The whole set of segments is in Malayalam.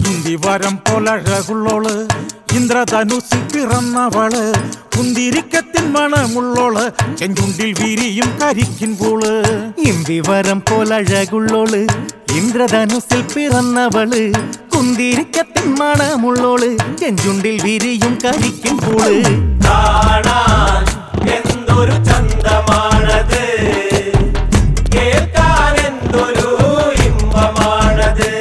ഇന്ദിവരം പോലഴകുള്ളോള് ഇന്ദ്രധനുസിൽ പിറന്നവള് കുന്തിരിക്കത്തിൻ മണമുള്ളോള് ചെഞ്ചുണ്ടിൽ വിരിയും കരിക്കിൻ പൂള് ഇന്ദിവരം പോലഴകുള്ളോള് ഇന്ദ്രധനുസിൽ പിറന്നവള് കുന്തിരിക്കത്തിൻ മണമുള്ളോള് ചെഞ്ചുണ്ടിൽ വിരിയും കരിക്കും പൂള് കാണാൻ എന്തൊരു ചന്തമാണത് കേൾക്കാൻ എന്തൊരു ഇമ്പമാണത്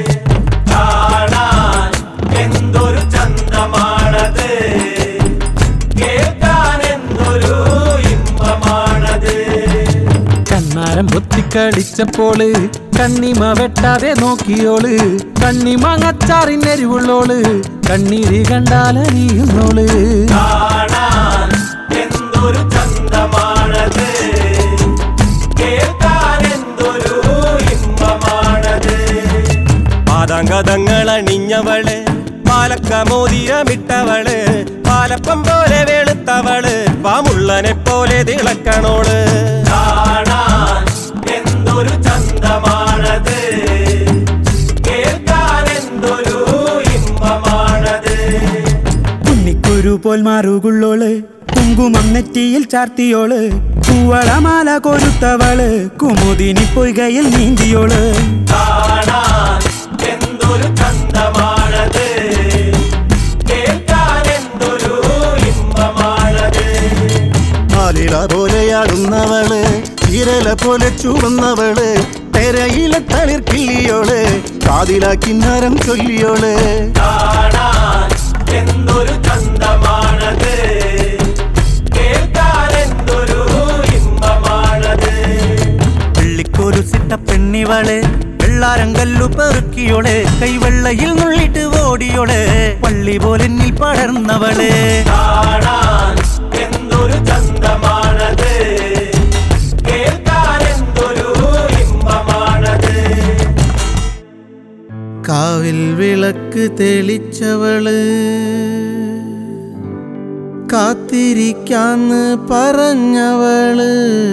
കാണാൻ എന്തൊരു ചന്തമാണത് കേൾക്കാൻ എന്തൊരു ഇമ്പമാണത് കണ്ണാരം പൊത്തിക്കളിച്ചപ്പോള് കണ്ണിമ വെട്ടാതെ നോക്കിയോള് കണ്ണിമാങ്ങച്ചാറിനെരിവുള്ളോള് കണ്ണീര് കണ്ടാലറിയുന്നോള് കാണാൻ എന്തൊരു ചന്തമാണത് കേൾക്കാൻ എന്തൊരു ഇമ്പമാണത് പാദാങ്കതങ്ങൾ അണിഞ്ഞവള് പാലക്ക മോതിരമിട്ടവള് പാലപ്പം പോലെ വെളുത്തവള് പാമുള്ളനെ പോലെ തിളക്കണോള് കാണാൻ എന്തൊരു ചന്തമാണത് കേൾക്കാൻ എന്തൊരു ഇമ്പമാണത് ഉണ്ണിക്കുരു പോൽ മാറുകുള്ളോള് കുങ്കുമം നെറ്റിയിൽ ചാർത്തിയോള് പൂവളമാല കൊരുത്തവള് കുമുദിനി പൊയ്കയിൽ നീന്തിയോള് കാണാൻ എന്തൊരു ചന്തമാണത് കേൾക്കാൻ എന്തൊരു ഇമ്പമാണത് ആലിള പോലെയാടുന്നവള് ഇരല പോലെ ചൂടുന്നവള് പെരയിലെ തളിർക്കിള്ളിയോള് കാതിലാക്കിന്നരം ചൊല്ലിയോള് കാണാൻ എന്തൊരു ചന്തമാണത് കേൾക്കാൻ എന്തൊരു ഇമ്പമാണത് വെള്ളിക്കൊരു സിട്ട പെണ്ണിവള് വെള്ളാരം കല്ലു പെറുക്കിയോള് കൈവെള്ളയിൽ നുള്ളിട്ട് ഓടിയോള് പള്ളി പോലെ എന്നിൽ പടർന്നവള് കാണാൻ എന്തൊരു ചന്തമാണത് കേൾക്കാൻ എന്തൊരു ഇമ്പമാണത് കാവിൽ വിളക്ക് തെളിച്ചവള് കാത്തിരിക്കാന്ന് പറഞ്ഞവള്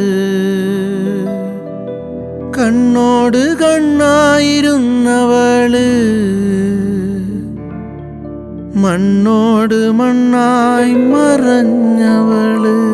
കണ്ണോട് കണ്ണായിരുന്നവള് മണ്ണോട് മണ്ണായി മറഞ്ഞവള്